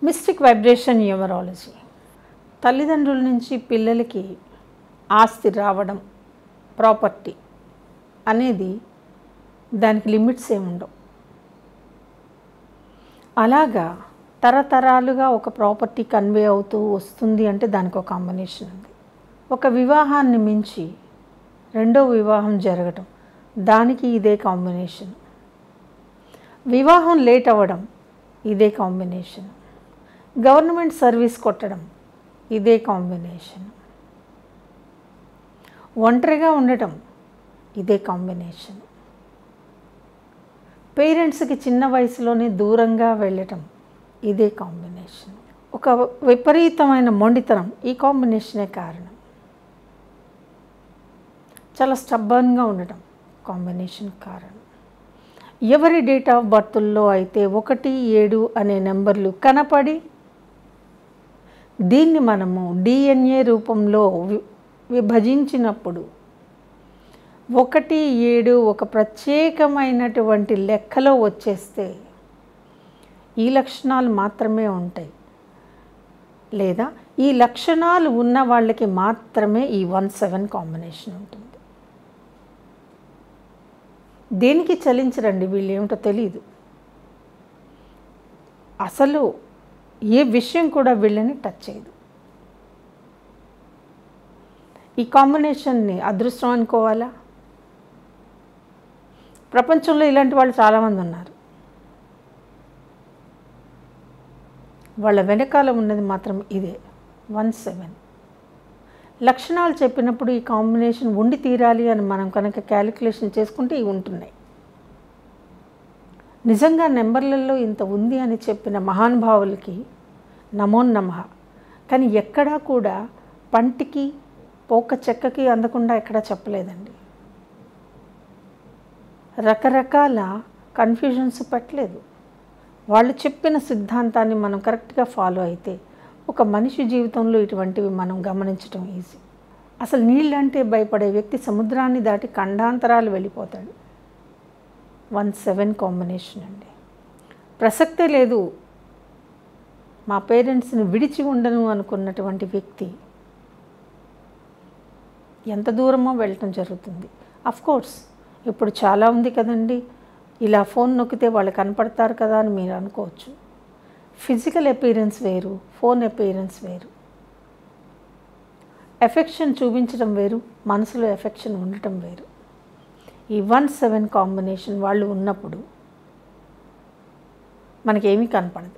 mystic vibration numerology తల్లిదండ్రుల నుంచి పిల్లలకి ఆస్తి రావడం ప్రాపర్టీ అనేది దానికి లిమిట్స్ ఏమి ఉండవు అలాగా తరతరాలుగా ఒక ప్రాపర్టీ కన్వే అవుతూ వస్తుంది అంటే దానికి ఒక కాంబినేషన్ ఉంది ఒక వివాహాన్ని మించి రెండో వివాహం జరగటం దానికి ఇదే కాంబినేషన్ వివాహం లేట్ అవ్వడం ఇదే కాంబినేషన్ గవర్నమెంట్ సర్వీస్ కొట్టడం ఇదే కాంబినేషన్ ఒంటరిగా ఉండటం ఇదే కాంబినేషన్ పేరెంట్స్కి చిన్న వయసులోనే దూరంగా వెళ్ళటం ఇదే కాంబినేషన్ ఒక విపరీతమైన మొండితనం ఈ కాంబినేషనే కారణం చాలా స్టబ్బన్గా ఉండటం కాంబినేషన్ కారణం ఎవరి డేట్ ఆఫ్ బర్త్లో అయితే ఒకటి ఏడు అనే నెంబర్లు కనపడి దీన్ని మనము డిఎన్ఏ రూపంలో వి- విభజించినప్పుడు ఒకటి ఏడు ఒక ప్రత్యేకమైనటువంటి లెక్కలో వచ్చేస్తే ఈ లక్షణాలు మాత్రమే ఉంటాయి లేదా ఈ లక్షణాలు ఉన్న వాళ్ళకి మాత్రమే ఈ వన్ సెవెన్ కాంబినేషన్ ఉంటుంది దేనికి చలించరండి వీళ్ళు ఏమిటో తెలియదు అసలు ఏ విషయం కూడా వీళ్ళని టచ్ చేయదు ఈ కాంబినేషన్ని అదృష్టం అనుకోవాలా ప్రపంచంలో ఇలాంటి వాళ్ళు చాలామంది ఉన్నారు వాళ్ళ వెనకాల ఉన్నది మాత్రం ఇదే వన్ సెవెన్ లక్షణాలు చెప్పినప్పుడు ఈ కాంబినేషన్ ఉండి తీరాలి అని మనం కనుక క్యాలిక్యులేషన్ చేసుకుంటే ఇవి ఉంటున్నాయి నిజంగా నెంబర్లలో ఇంత ఉంది అని చెప్పిన మహానుభావులకి నమో నమః కానీ ఎక్కడా కూడా పంటికి పోక చెక్కకి అందకుండా ఎక్కడా చెప్పలేదండి రకరకాల కన్ఫ్యూజన్స్ పెట్టలేదు వాళ్ళు చెప్పిన సిద్ధాంతాన్ని మనం కరెక్ట్గా ఫాలో అయితే ఒక మనిషి జీవితంలో ఇటువంటివి మనం గమనించడం ఈజీ అసలు నీళ్ళంటే భయపడే వ్యక్తి సముద్రాన్ని దాటి ఖండాంతరాలు వెళ్ళిపోతాడు వన్ సెవెన్ కాంబినేషన్ అండి ప్రసక్తే లేదు మా పేరెంట్స్ని విడిచి ఉండను అనుకున్నటువంటి వ్యక్తి ఎంత దూరమో వెళ్ళటం జరుగుతుంది అఫ్ కోర్స్ ఇప్పుడు చాలా ఉంది కదండి ఇలా ఫోన్ నొక్కితే వాళ్ళు కనపడతారు కదా అని మీరు అనుకోవచ్చు ఫిజికల్ అపీరెన్స్ వేరు ఫోన్ అపీరెన్స్ వేరు ఎఫెక్షన్ చూపించడం వేరు మనసులో ఎఫెక్షన్ ఉండటం వేరు ఈ వన్ సెవెన్ కాంబినేషన్ వాళ్ళు ఉన్నప్పుడు మనకేమీ కనపడదు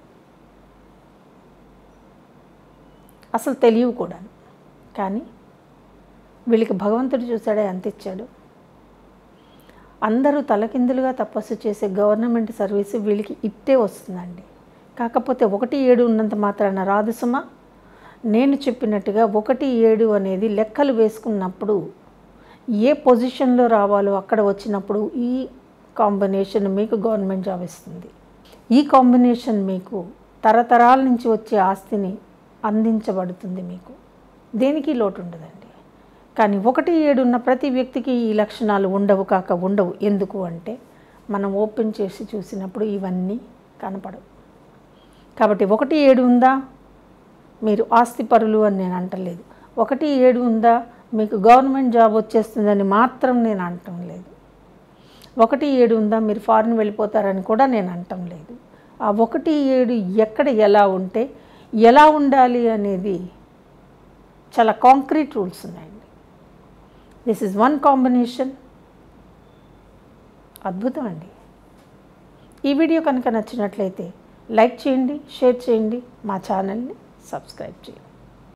అసలు తెలియవు కూడా కానీ వీళ్ళకి భగవంతుడు చూశాడే అంత ఇచ్చాడు అందరూ తలకిందులుగా తపస్సు చేసే గవర్నమెంట్ సర్వీసు వీళ్ళకి ఇట్టే వస్తుందండి కాకపోతే ఒకటి ఏడు ఉన్నంత మాత్రాన రాదు సుమా నేను చెప్పినట్టుగా ఒకటి ఏడు అనేది లెక్కలు వేసుకున్నప్పుడు ఏ పొజిషన్లో రావాలో అక్కడ వచ్చినప్పుడు ఈ కాంబినేషన్ మీకు గవర్నమెంట్ జాబ్ ఇస్తుంది ఈ కాంబినేషన్ మీకు తరతరాల నుంచి వచ్చే ఆస్తిని అందించబడుతుంది మీకు దేనికి లోటు ఉండదండి కానీ ఒకటి ఏడున్న ప్రతి వ్యక్తికి ఈ లక్షణాలు ఉండవు కాక ఉండవు ఎందుకు అంటే మనం ఓపెన్ చేసి చూసినప్పుడు ఇవన్నీ కనపడవు కాబట్టి ఒకటి ఏడు ఉందా మీరు ఆస్తి పరులు అని నేను అంటలేదు ఒకటి ఏడు ఉందా మీకు గవర్నమెంట్ జాబ్ వచ్చేస్తుందని మాత్రం నేను అంటం లేదు ఒకటి ఏడు ఉందా మీరు ఫారిన్ వెళ్ళిపోతారని కూడా నేను అంటం లేదు ఆ ఒకటి ఏడు ఎక్కడ ఎలా ఉంటే ఎలా ఉండాలి అనేది చాలా కాంక్రీట్ రూల్స్ ఉన్నాయండి దిస్ ఇస్ వన్ కాంబినేషన్ అద్భుతం అండి ఈ వీడియో కనుక నచ్చినట్లయితే లైక్ చేయండి షేర్ చేయండి మా ఛానల్ని సబ్స్క్రైబ్ చేయండి